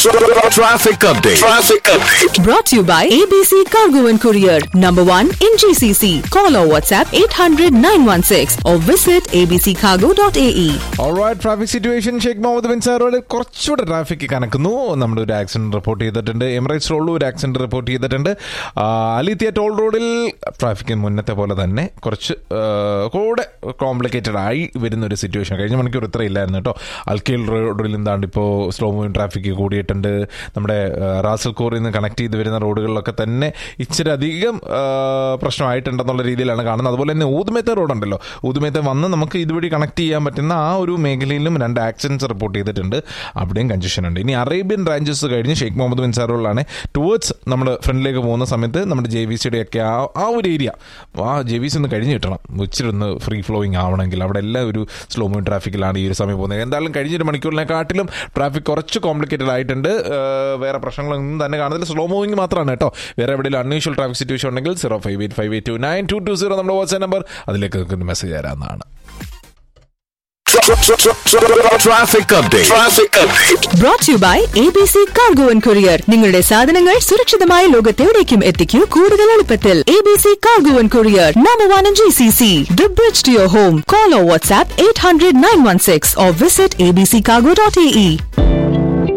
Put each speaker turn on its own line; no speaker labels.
Traffic update. Traffic update.
Brought to you by ABC Cargo and Courier, number one in GCC. Call or WhatsApp 800 916 or visit abccargo.ae.
Alright traffic situation Sheikh Mohammed bin സാറോട് കുറച്ചുകൂടെ traffic കണക്കുന്നു നമ്മുടെ ഒരു accident report ചെയ്തിട്ടുണ്ട് Emirates റോഡിലും ഒരു accident report ചെയ്തിട്ടുണ്ട് ആ, അലിത്തിയ toll റോഡിൽ ട്രാഫിക് മുന്നത്തെ പോലെ തന്നെ കുറച്ച് ആ, കൂടെ കോംപ്ലിക്കേറ്റഡ് ആയി വരുന്ന ഒരു സിറ്റുവേഷൻ കഴിഞ്ഞ മണിക്കൂർ ഇത്ര ഇല്ലായിരുന്നു കേട്ടോ അൽക്കേൽ റോഡിൽ എന്താണ്ട് ഇപ്പോൾ സ്ലോ മൂവിങ് ട്രാഫിക് കൂടിയിട്ടുണ്ട് നമ്മുടെ ആ, റാസൽകോറിൽ നിന്ന് കണക്ട് ചെയ്ത് വരുന്ന റോഡുകളിലൊക്കെ തന്നെ ഇച്ചിരി അധികം ആ, പ്രശ്നമായിട്ടുണ്ടെന്നുള്ള രീതിയിലാണ് കാണുന്നത് അതുപോലെ തന്നെ ഊതുമേത്ത റോഡുണ്ടല്ലോ ഊതുമേത്ത വന്ന് നമുക്ക് ഇതുവഴി കണക്ട് ചെയ്യാൻ പറ്റുന്ന ആ ഒരു മേഖലയിലും രണ്ട് ആക്സിഡൻസ് റിപ്പോർട്ട് ചെയ്തിട്ടുണ്ട് അവിടെയും കൺജഷൻ ഉണ്ട് ഇനി അറേബ്യൻ ബ്രാഞ്ചസ് കഴിഞ്ഞ് ഷെയ്ഖ് മുഹമ്മദ് ബിൻ സാറുകളാണ് ടുവേർഡ്സ് നമ്മൾ ഫ്രണ്ടിലേക്ക് പോകുന്ന സമയത്ത് നമ്മുടെ ജെ വി സിയുടെ ഒക്കെ ആ ആ ഒരു ഏരിയ ആ ജെ വി സി ഒന്ന് കഴിഞ്ഞ് കിട്ടണം ഇച്ചിരി ഒന്ന് ഫ്രീ ഫ്ലോയിങ് ആവണമെങ്കിൽ അവിടെ എല്ലാം ഒരു സ്ലോ മൂവിങ് ട്രാഫിക്കിലാണ് ഈ ഒരു സമയം പോകുന്നത് എന്തായാലും കഴിഞ്ഞൊരു മണിക്കൂറിനെക്കാട്ടിലും ട്രാഫിക് കുറച്ച് കോംപ്ലിക്കേറ്റഡ് ആയിട്ടുണ്ട് ഏഹ് വേറെ പ്രശ്നങ്ങളൊന്നും തന്നെ കാണുന്നില്ല സ്ലോ മൂവിങ് മാത്രമാണ് കേട്ടോ വേറെ എവിടെയെങ്കിലും അൺയൂഷ്വൽ ട്രാഫിക് സിറ്റുവേഷൻ ഉണ്ടെങ്കിൽ zero five eight five eight two nine two two zero നമ്മുടെ വാട്സ്ആപ്പ് നമ്പർ അതിലേക്ക് നിങ്ങൾക്ക് മെസ്സേജ് തരാവുന്നതാണ്
Traffic update. Traffic update.
Brought to you by ABC Cargo and Courier. നിങ്ങളുടെ സാധനങ്ങൾ സുരക്ഷിതമായ ലോകത്തെവിടേക്കും എത്തിക്കൂ കൂടുതൽ എളുപ്പത്തിൽ ABC Cargo and Courier, number one in GCC. The bridge to your home. Call or WhatsApp 800 916 or visit abccargo.ae.